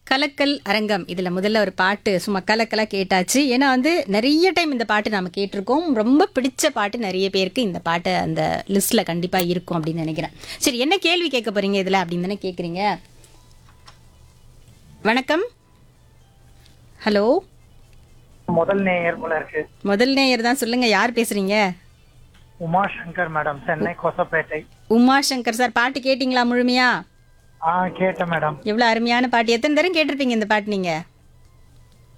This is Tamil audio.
கலக்கல் அரங்கம் இதுல முதல்ல ஒரு பாட்டு சும்மா கலக்கலா கேட்டாச்சு ஏன்னா வந்து நிறைய டைம் இந்த பாட்டு நாம கேட்டிருக்கோம் ரொம்ப பிடிச்ச பாட்டு நிறைய பேருக்கு இந்த பாட்டு அந்த லிஸ்ட்ல கண்டிப்பா இருக்கும் அப்படின்னு நினைக்கிறேன் சரி என்ன கேள்வி கேட்க போறீங்க இதுல அப்படின்னு தானே கேக்குறீங்க வணக்கம் ஹலோ முதல் நேயர் போல இருக்கு முதல் நேயர் தான் சொல்லுங்க யார் பேசுறீங்க உமா சங்கர் மேடம் சென்னை கொசப்பேட்டை உமா சங்கர் சார் பாட்டு கேட்டிங்களா முழுமையா ஆ கேட்டேன் மேடம் எவ்வளவு அருமையான பாட்டு எத்தனை தரம் கேட்டிருப்பீங்க இந்த பாட்டு நீங்க